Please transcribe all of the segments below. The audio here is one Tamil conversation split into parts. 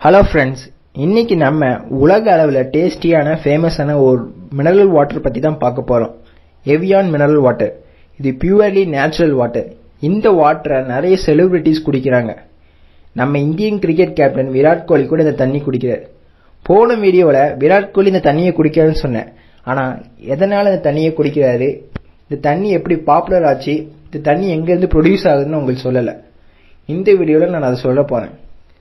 ஹலோ ஃப்ரெண்ட்ஸ் இன்னைக்கு நம்ம உலக அளவில் டேஸ்டியான ஃபேமஸான ஒரு மினரல் வாட்டர் பற்றி தான் பார்க்க போகிறோம் எவியான் மினரல் வாட்டர் இது பியூர்லி நேச்சுரல் வாட்டர் இந்த வாட்டரை நிறைய செலிபிரிட்டிஸ் குடிக்கிறாங்க நம்ம Indian cricket captain Virat Kohli கூட இந்த தண்ணி குடிக்கிறார் போன வீடியோவில் விராட் கோலி இந்த தண்ணியை குடிக்கிறாருன்னு சொன்னேன் ஆனால் எதனால் இந்த தண்ணியை குடிக்கிறாரு இந்த தண்ணி எப்படி பாப்புலர் ஆச்சு இந்த தண்ணி எங்கேருந்து ப்ரொடியூஸ் ஆகுதுன்னு உங்களுக்கு சொல்லலை இந்த வீடியோவில் நான் அதை சொல்ல போகிறேன்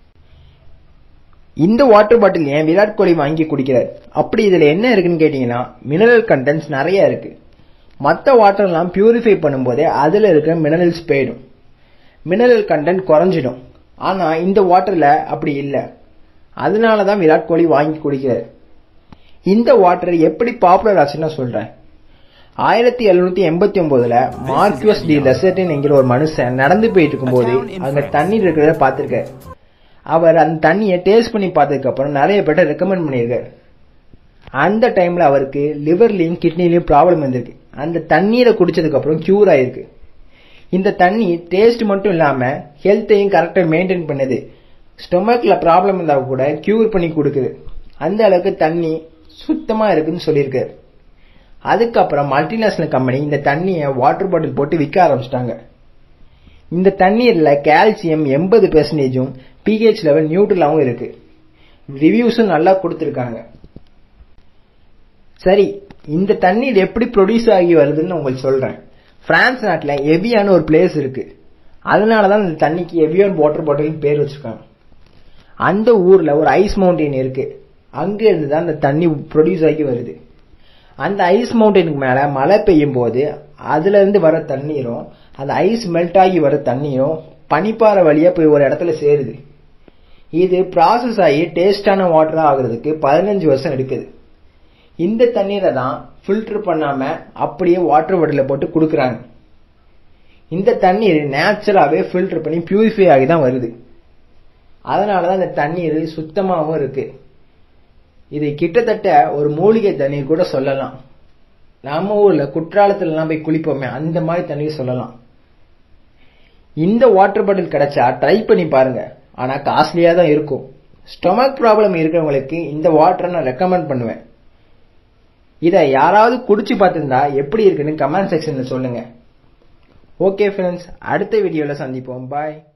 இந்த வாட்டர் பாட்டில் ஏன் விராட் கோலி வாங்கி குடிக்கிறார் அப்படி இதில் என்ன இருக்குன்னு கேட்டிங்கன்னா மினரல் கண்டென்ட்ஸ் நிறைய இருக்கு மற்ற வாட்டர்லாம் பியூரிஃபை பண்ணும்போதே அதில் இருக்கிற மினரல்ஸ் போயிடும் மினரல் கண்டென்ட் குறைஞ்சிடும் ஆனால் இந்த வாட்டரில் அப்படி இல்லை அதனால தான் விராட் கோலி வாங்கி குடிக்கிறார் இந்த வாட்டர் எப்படி பாப்புலர் ஆச்சுன்னு நான் சொல்கிறேன் ஆயிரத்தி எழுநூத்தி எண்பத்தி ஒன்பதுல மார்க்யூஸ் டி லெசர்டின் என்கிற ஒரு மனுஷன் நடந்து போயிட்டு இருக்கும்போது அங்க தண்ணீர் இருக்கிறத பார்த்திருக்காரு அவர் அந்த தண்ணியை டேஸ்ட் பண்ணி பார்த்ததுக்கு அப்புறம் நிறைய பேர்ட்ட ரெக்கமெண்ட் பண்ணியிருக்காரு அந்த டைம்ல அவருக்கு லிவர்லயும் கிட்னிலையும் ப்ராப்ளம் இருந்திருக்கு அந்த தண்ணீரை குடிச்சதுக்கு அப்புறம் கியூர் ஆயிருக்கு இந்த தண்ணி டேஸ்ட் மட்டும் இல்லாம ஹெல்த்தையும் கரெக்டா மெயின்டைன் பண்ணுது ஸ்டொமக்ல ப்ராப்ளம் இருந்தா கூட கியூர் பண்ணி கொடுக்குது அந்த அளவுக்கு தண்ணி சுத்தமா இருக்குன்னு சொல்லியிருக்காரு அதுக்கப்புறம் மல்டிநேஷனல் கம்பெனி இந்த தண்ணியை வாட்டர் பாட்டில் போட்டு விற்க ஆரம்பிச்சிட்டாங்க இந்த தண்ணீர்ல கால்சியம் எண்பது பெர்சன்டேஜும் பிஹெச் லெவல் நியூட்ரலாவும் இருக்கு ரிவ்யூஸும் நல்லா கொடுத்துருக்காங்க சரி இந்த தண்ணீர் எப்படி ப்ரொடியூஸ் ஆகி வருதுன்னு உங்களுக்கு சொல்றேன் பிரான்ஸ் நாட்டில் எவியான்னு ஒரு பிளேஸ் இருக்கு அதனால தான் இந்த தண்ணிக்கு எவியான் வாட்டர் பாட்டில் பேர் வச்சிருக்காங்க அந்த ஊர்ல ஒரு ஐஸ் மவுண்டன் இருக்கு அங்க இருந்து தான் இந்த தண்ணி ப்ரொடியூஸ் ஆகி வருது அந்த ஐஸ் மவுண்டனுக்கு மேல மழை பெய்யும் போது அதுல இருந்து வர தண்ணீரும் அந்த ஐஸ் மெல்ட் ஆகி வர தண்ணியும் பனிப்பாறை வழியா போய் ஒரு இடத்துல சேருது இது ப்ராசஸ் ஆகி டேஸ்டான வாட்டரா ஆகுறதுக்கு பதினஞ்சு வருஷம் எடுக்குது இந்த தண்ணீரை தான் ஃபில்டர் பண்ணாம அப்படியே வாட்டர் பாட்டில போட்டு கொடுக்குறாங்க இந்த தண்ணீர் நேச்சுரலாவே ஃபில்டர் பண்ணி பியூரிஃபை ஆகி தான் வருது அதனாலதான் இந்த தண்ணீர் சுத்தமாகவும் இருக்கு இது கிட்டத்தட்ட ஒரு மூலிகை தண்ணீர் கூட சொல்லலாம் நம்ம ஊர்ல குற்றாலத்துலலாம் போய் குளிப்போமே அந்த மாதிரி தண்ணீர் சொல்லலாம் இந்த வாட்டர் பாட்டில் கிடைச்சா ட்ரை பண்ணி பாருங்க ஆனா காஸ்ட்லியா தான் இருக்கும் ஸ்டொமக் ப்ராப்ளம் இருக்கிறவங்களுக்கு இந்த வாட்டரை நான் ரெக்கமெண்ட் பண்ணுவேன் இதை யாராவது குடிச்சு பார்த்திருந்தா எப்படி இருக்குன்னு கமெண்ட் செக்ஷன்ல சொல்லுங்க ஓகே ஃப்ரெண்ட்ஸ் அடுத்த வீடியோல சந்திப்போம் பாய்